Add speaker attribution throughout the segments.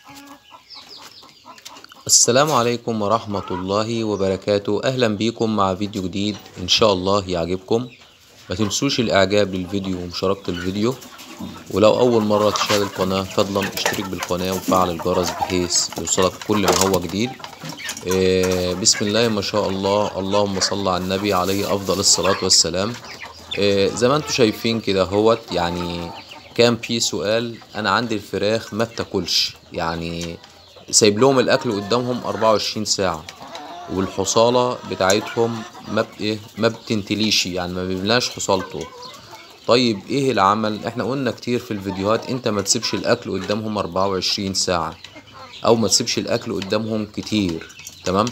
Speaker 1: السلام عليكم ورحمة الله وبركاته أهلا بيكم مع فيديو جديد إن شاء الله يعجبكم ما تنسوش الإعجاب للفيديو ومشاركة الفيديو ولو أول مرة تشاهد القناة فضلا اشترك بالقناة وفعل الجرس بحيث يوصلك كل ما هو جديد آه، بسم الله ما شاء الله اللهم صل على النبي عليه أفضل الصلاة والسلام آه، زي ما انتم شايفين كده هوت يعني كان في سؤال أنا عندي الفراخ ما بتاكلش يعني سايب لهم الاكل قدامهم 24 ساعه والحصاله بتاعتهم ما ب- ايه ما بتنتليش يعني ما بيبلاش حصالته طيب ايه العمل احنا قلنا كتير في الفيديوهات انت ما تسيبش الاكل قدامهم 24 ساعه او ما تسيبش الاكل قدامهم كتير تمام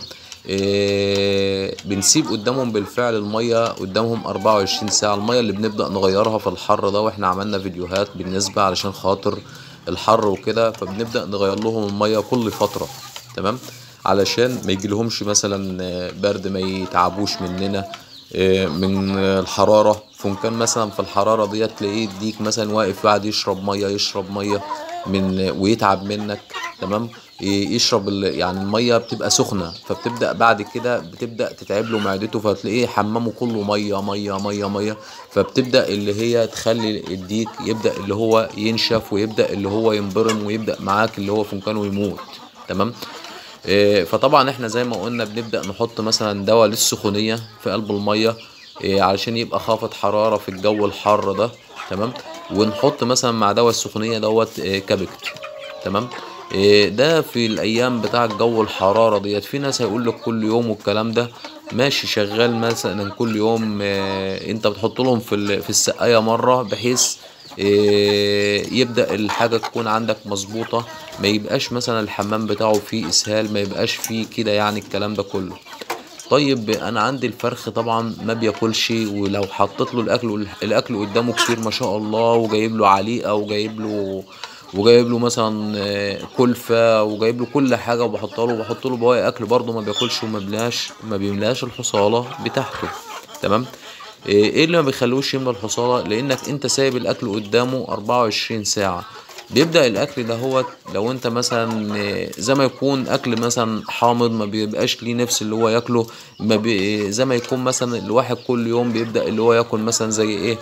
Speaker 1: إيه بنسيب قدامهم بالفعل المية قدامهم 24 ساعة المية اللي بنبدأ نغيرها في الحر ده واحنا عملنا فيديوهات بالنسبة علشان خاطر الحر وكده فبنبدأ نغير لهم المية كل فترة تمام علشان ما يجيلهمش مثلا آه، برد ما يتعبوش مننا آه، من الحرارة فإن كان مثلا في الحرارة ديت تلاقيه يديك مثلا واقف قاعد يشرب مية يشرب مية من ويتعب منك تمام ي- يشرب ال- يعني المية بتبقى سخنة فبتبدأ بعد كده بتبدأ تتعب له معدته فتلاقيه حمامه كله مية مية مية مية فبتبدأ اللي هي تخلي الديك يبدأ اللي هو ينشف ويبدأ اللي هو ينبرم ويبدأ معاك اللي هو فنكانه يموت تمام إيه، فطبعا احنا زي ما قلنا بنبدأ نحط مثلا دواء للسخونية في قلب المية إيه، علشان يبقى خافض حرارة في الجو الحار ده تمام ونحط مثلا مع دواء السخونية دوت إيه، كابكت تمام إيه، ده في الايام بتاع الجو الحرارة ديت في ناس هيقول لك كل يوم والكلام ده ماشي شغال مثلا كل يوم إيه، انت بتحط لهم في ال- في السقاية مرة بحيث إيه، يبدأ الحاجة تكون عندك مظبوطة ما يبقاش مثلا الحمام بتاعه فيه اسهال ما يبقاش فيه كده يعني الكلام ده كله طيب انا عندي الفرخ طبعا ما بياكلش ولو حطيت له الاكل الاكل قدامه كتير ما شاء الله وجايب له عليقه وجايب له وجايب له مثلا آه، كلفه وجايب له كل حاجه وبحط له وبحط له بواقي اكل برضه ما بياكلش وما بيملاش ما بيملاش الحصاله بتاعته تمام ايه إيه اللي ما بيخلوش يملى الحصاله لانك انت سايب الاكل قدامه 24 ساعه بيبدأ الأكل ده هو لو أنت مثلا آه، زي ما يكون أكل مثلا حامض ما بيبقاش ليه نفس اللي هو ياكله ما بي زي ما يكون مثلا الواحد كل يوم بيبدأ اللي هو ياكل مثلا زي إيه,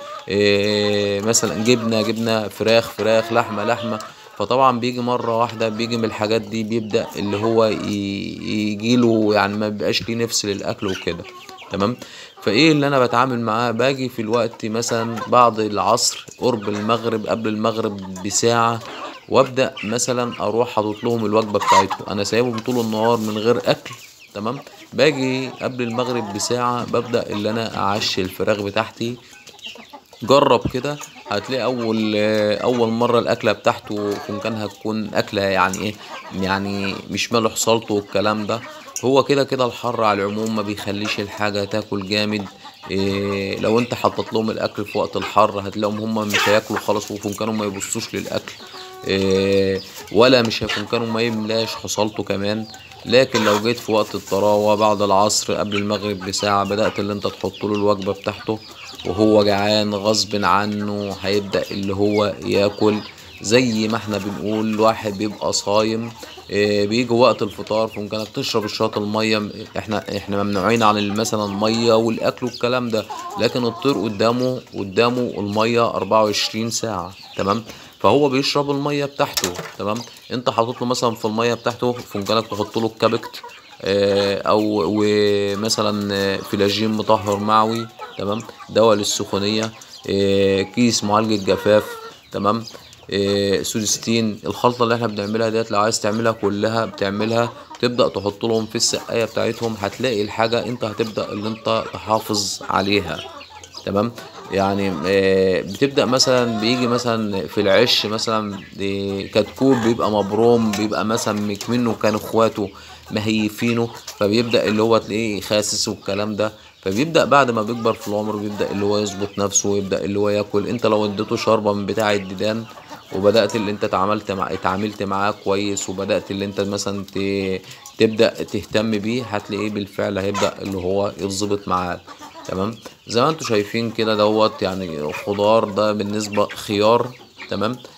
Speaker 1: إيه مثلا جبنة جبنة فراخ فراخ لحمة لحمة فطبعا بيجي مرة واحدة بيجي من الحاجات دي بيبدأ اللي هو ي- يجيله يعني ما بيبقاش ليه نفس للأكل وكده تمام فايه اللي انا بتعامل معاه باجي في الوقت مثلا بعد العصر قرب المغرب قبل المغرب بساعة وابدا مثلا اروح حاطط لهم الوجبه بتاعتهم انا سايبهم طول النهار من غير اكل تمام باجي قبل المغرب بساعة ببدأ اللي انا اعشي الفراخ بتاعتي جرب كده هتلاقي اول اول مره الاكله بتاعته ممكن هتكون اكله يعني ايه يعني مش مالح صلته والكلام ده هو كده كده الحر على العموم ما بيخليش الحاجه تاكل جامد إيه لو انت حطيت لهم الاكل في وقت الحر هتلاقيهم هم مش هياكلوا خالص وفي كانوا ما يبصوش للاكل إيه ولا مش هيكون كانوا ما يملاش حصلته كمان لكن لو جيت في وقت الطراوة بعد العصر قبل المغرب بساعة بدأت اللي انت تحط له الوجبة بتاعته وهو جعان غصب عنه هيبدأ اللي هو ياكل زي ما احنا بنقول الواحد بيبقى صايم إيه، بيجي وقت الفطار فممكنك تشرب الشوط المية احنا احنا ممنوعين عن مثلا المية والاكل والكلام ده لكن الطير قدامه قدامه المية 24 ساعة تمام فهو بيشرب المية بتاعته تمام انت حاطط له مثلا في المية بتاعته فمكانك تحط له الكبكت آه، او ومثلا آه، فلاجين مطهر معوي تمام دواء للسخونية آه، كيس معالجة جفاف تمام آه، سودستين الخلطة اللي احنا بنعملها ديت لو عايز تعملها كلها بتعملها تبدأ تحط لهم في السقاية بتاعتهم هتلاقي الحاجة انت هتبدأ اللي انت تحافظ عليها تمام يعني آه، بتبدأ مثلا بيجي مثلا في العش مثلا دي كتكوت بيبقى مبروم بيبقى مثلا منه كان اخواته مهيفينه فبيبدأ اللي هو تلاقيه خاسس والكلام ده فبيبدأ بعد ما بيكبر في العمر بيبدأ اللي هو يظبط نفسه ويبدأ اللي هو ياكل انت لو اديته شوربة من بتاع الديدان وبدأت اللي انت اتعاملت مع اتعاملت معاه كويس وبدأت اللي انت مثلا ت... تبدأ تهتم بيه هتلاقيه بالفعل هيبدأ اللي هو يتظبط معاك تمام زي ما انتوا شايفين كده دوت يعني خضار ده بالنسبة خيار تمام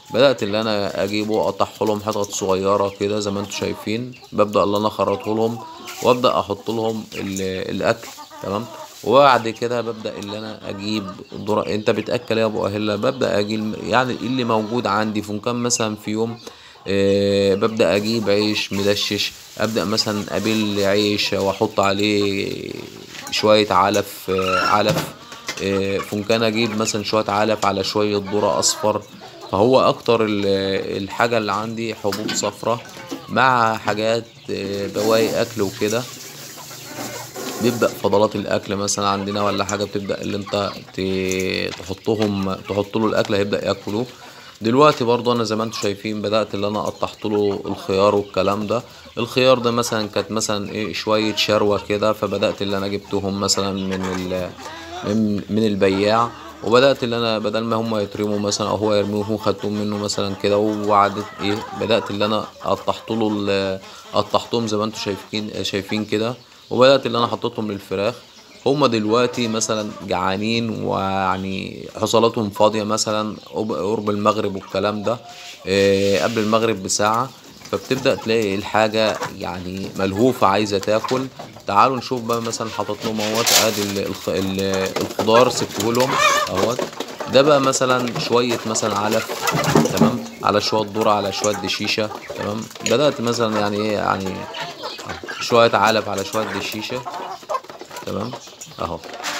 Speaker 1: بدأت اللي انا اجيبه اقطعه لهم حتت صغيرة كده زي ما انتم شايفين ببدأ اللي انا اخرطه لهم وابدأ احط لهم ال- الاكل تمام وبعد كده ببدأ اللي انا اجيب ذرة انت بتاكل إيه يا ابو اهله ببدأ اجيب يعني اللي موجود عندي فان كان مثلا في يوم آه، ببدأ أجيب عيش مدشش أبدأ مثلا أبل عيش وأحط عليه شوية علف آه، علف آه، ممكن أجيب مثلا شوية علف على شوية ذرة أصفر فهو أكتر ال- الحاجة اللي عندي حبوب صفرة مع حاجات آه، بواقي أكل وكده بيبدأ فضلات الأكل مثلا عندنا ولا حاجة بتبدأ اللي أنت ت- تحطهم تحط له الأكل هيبدأ ياكله دلوقتي برضو أنا زي ما أنتم شايفين بدأت اللي أنا قطعت له الخيار والكلام ده الخيار ده مثلا كانت مثلا إيه شوية شروة كده فبدأت اللي أنا جبتهم مثلا من ال من, من البياع وبدأت اللي أنا بدل ما هم يترموا مثلا أو هو يرميهم خدتهم منه مثلا كده وقعدت إيه بدأت اللي أنا قطعت له ال- قطعتهم زي ما أنتم شايفين شايفين كده وبدأت اللي أنا حطيتهم للفراخ هما دلوقتي مثلا جعانين ويعني حصلاتهم فاضية مثلا قب- قرب المغرب والكلام ده إيه، قبل المغرب بساعة فبتبدأ تلاقي الحاجة يعني ملهوفة عايزة تاكل تعالوا نشوف بقى مثلا حاطط لهم اهوت ادي ال- الخ- ال- الخضار سبته لهم اهوت ده بقى مثلا شوية مثلا علف تمام على شوية ذرة على شوية دشيشة تمام بدأت مثلا يعني ايه يعني شوية علف على شوية دشيشة تمام اهو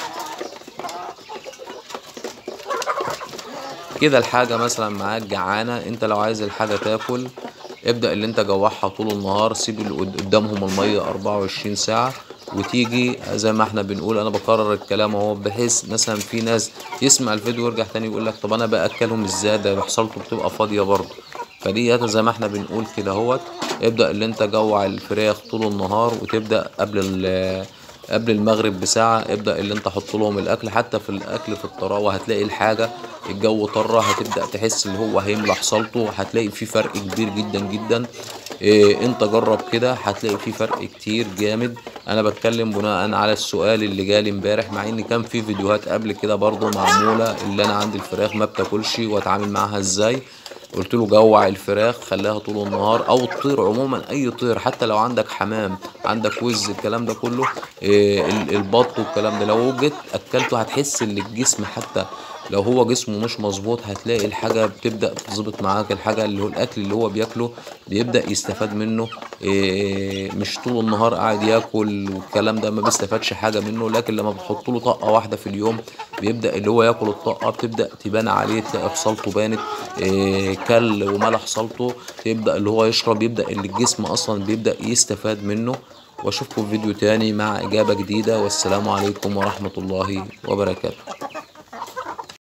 Speaker 1: كده الحاجة مثلا معاك جعانة انت لو عايز الحاجة تاكل ابدأ اللي انت جوعها طول النهار سيب اللي قد- قدامهم المية 24 ساعة وتيجي زي ما احنا بنقول انا بكرر الكلام اهو بحيث مثلا في ناس يسمع الفيديو ويرجع تاني يقول لك طب انا باكلهم ازاي ده حصلته بتبقى فاضية برضه فدي زي ما احنا بنقول كده اهوت ابدأ اللي انت جوع الفراخ طول النهار وتبدأ قبل ال قبل المغرب بساعة ابدأ اللي انت حط لهم الاكل حتى في الاكل في الطراوة هتلاقي الحاجة الجو طرة هتبدأ تحس ان هو هيملى حصلته هتلاقي في فرق كبير جدا جدا إيه انت جرب كده هتلاقي في فرق كتير جامد انا بتكلم بناء على السؤال اللي جالي امبارح مع ان كان في فيديوهات قبل كده برضو معمولة اللي انا عندي الفراخ ما بتاكلش واتعامل معاها ازاي قلت له جوع الفراخ خليها طول النهار او الطير عموما اي طير حتى لو عندك حمام عندك وز الكلام ده كله إيه ال- البط والكلام ده لو جيت اكلته هتحس ان الجسم حتى لو هو جسمه مش مظبوط هتلاقي الحاجة بتبدأ تظبط معاك الحاجة اللي هو الأكل اللي هو بياكله بيبدأ يستفاد منه إيه مش طول النهار قاعد ياكل والكلام ده ما بيستفادش حاجة منه لكن لما بتحط له طاقة واحدة في اليوم بيبدأ اللي هو ياكل الطاقة بتبدأ تبان عليه تلاقي حصلته بانت إيه كل وملح حصلته تبدأ اللي هو يشرب يبدأ اللي الجسم أصلا بيبدأ يستفاد منه واشوفكم في فيديو تاني مع إجابة جديدة والسلام عليكم ورحمة الله وبركاته